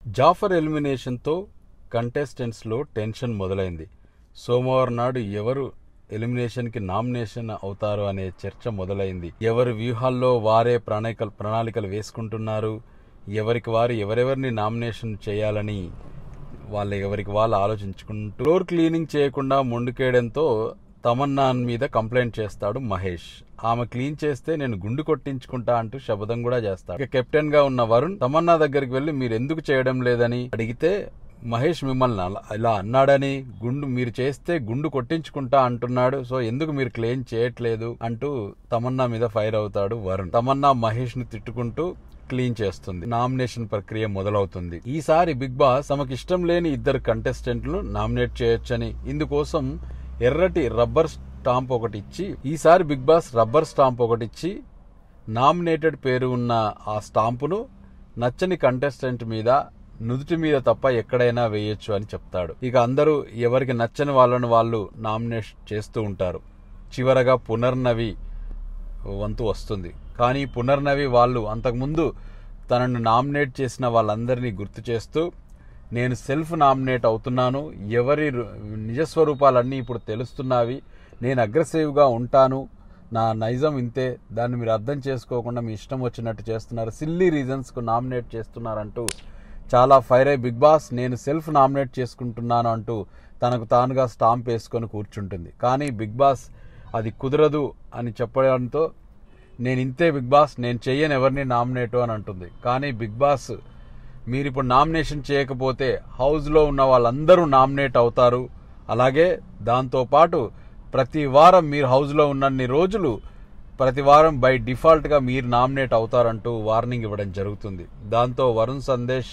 Jafar ఎలిమినేషన్తో కంటెస్టెంట్స్లో tension మొదలైంది సోమవారం నాడు ఎవరు ఎలిమినేషన్కి నామినేషన్ అవుతారు అనే చర్చ మొదలైంది ఎవరి వ్యూహాల్లో వారే ప్రణాళికలు ప్రణాళికలు వేసుకుంటున్నారు ఎవరికి వారు ఎవరెవరిని నామినేషన్ చేయాలని వాళ్ళు ఎవరికి వాళ్ళు ఆలోచించుకుంటూ ఫ్లోర్ క్లీనింగ్ చేయకుండా మొండుకేయడంతో తమన్నా మీద కంప్లైంట్ చేస్తాడు మహేష్ ఆమె క్లీన్ చేస్తే నేను గుండు కొట్టించుకుంటా అంటూ శపథం కూడా చేస్తాడు ఇక కెప్టెన్ గా ఉన్న వరుణ్ తమన్నా దగ్గరికి వెళ్లి మీరు ఎందుకు చేయడం లేదని అడిగితే మహేష్ మిమ్మల్ని అలా- ఇలా అన్నాడని గుండు మీరు చేస్తే గుండు కొట్టించుకుంటా అంటున్నాడు సో ఎందుకు మీరు క్లెయిమ్ చేయట్లేదు అంటూ తమన్నా మీద ఫైర్ అవుతాడు వరుణ్ తమన్నా మహేష్ ని తిట్టుకుంటూ క్లీన్ చేస్తుంది నామినేషన్ ప్రక్రియ మొదలవుతుంది ఈసారి బిగ్ బాస్ తమకు ఇష్టం లేని ఇద్దరు కంటెస్టెంట్లు నామినేట్ చేయొచ్చని ఇందుకోసం ఎర్రటి రబ్బర్ స్టాంప్ ఒకటి ఇచ్చి ఈసారి బిగ్ బాస్ రబ్బర్ స్టాంప్ ఒకటి ఇచ్చి నామినేటెడ్ పేరు ఉన్న ఆ స్టాంపును నచ్చని కంటెస్టెంట్ మీద నుదుటి మీద తప్ప ఎక్కడైనా వేయొచ్చు అని చెప్తాడు ఇక అందరూ ఎవరికి నచ్చని వాళ్ళను వాళ్ళు నామినేట్ చేస్తూ ఉంటారు చివరగా పునర్నవి వంతు వస్తుంది కానీ పునర్నవి వాళ్ళు అంతకుముందు తనను నామినేట్ చేసిన వాళ్ళందరినీ గుర్తు చేస్తూ నేను సెల్ఫ్ నామినేట్ అవుతున్నాను ఎవరి రు- నిజస్వరూపాలన్నీ ఇప్పుడు తెలుస్తున్నవి నేను అగ్రెసివ్గా ఉంటాను నా నైజం ఇంతే దాన్ని మీరు అర్థం చేసుకోకుండా మీ ఇష్టం వచ్చినట్టు చేస్తున్నారు సిల్లీ రీజన్స్కు నామినేట్ చేస్తున్నారంటూ చాలా ఫైర్ అయి బిగ్ బాస్ నేను సెల్ఫ్ నామినేట్ చేసుకుంటున్నాను అంటూ తనకు తానుగా స్టాంప్ వేసుకొని కూర్చుంటుంది కానీ బిగ్ బాస్ అది కుదరదు అని చెప్పడంతో నేను ఇంతే బిగ్ బాస్ నేను చెయ్యను ఎవరిని నామినేటు అని అంటుంది కానీ బిగ్ బాస్ మీరు ఇప్పుడు నామినేషన్ చేయకపోతే హౌస్లో ఉన్న వాళ్ళందరూ నామినేట్ అవుతారు అలాగే దాంతోపాటు ప్రతి వారం మీరు హౌస్లో ఉన్నన్ని రోజులు ప్రతి వారం బై డిఫాల్ట్గా మీరు నామినేట్ అవుతారంటూ వార్నింగ్ ఇవ్వడం జరుగుతుంది దాంతో వరుణ్ సందేశ్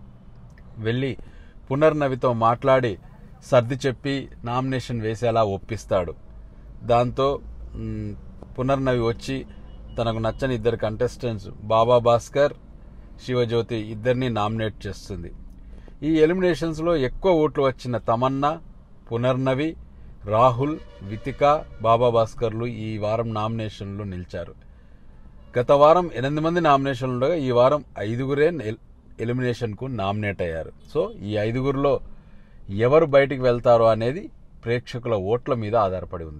వెళ్ళి పునర్నవితో మాట్లాడి సర్ది చెప్పి నామినేషన్ వేసేలా ఒప్పిస్తాడు దాంతో మ్, పునర్నవి వచ్చి తనకు నచ్చని ఇద్దరు కంటెస్టెంట్స్ బాబా భాస్కర్ శివజ్యోతి ఇద్దరిని నామినేట్ చేస్తుంది ఈ ఎలిమినేషన్స్లో ఎక్కువ ఓట్లు వచ్చిన తమన్నా పునర్నవి రాహుల్ వితిక బాబా భాస్కర్లు ఈ వారం నామినేషన్లో నిలిచారు గత వారం ఎనిమిది మంది నామినేషన్లు ఉండగా ఈ వారం ఐదుగురే ఎల్- ఎలిమినేషన్కు నామినేట్ అయ్యారు సో ఈ ఐదుగురిలో ఎవరు బయటికి వెళ్తారో అనేది ప్రేక్షకుల ఓట్ల మీద ఆధారపడి ఉంది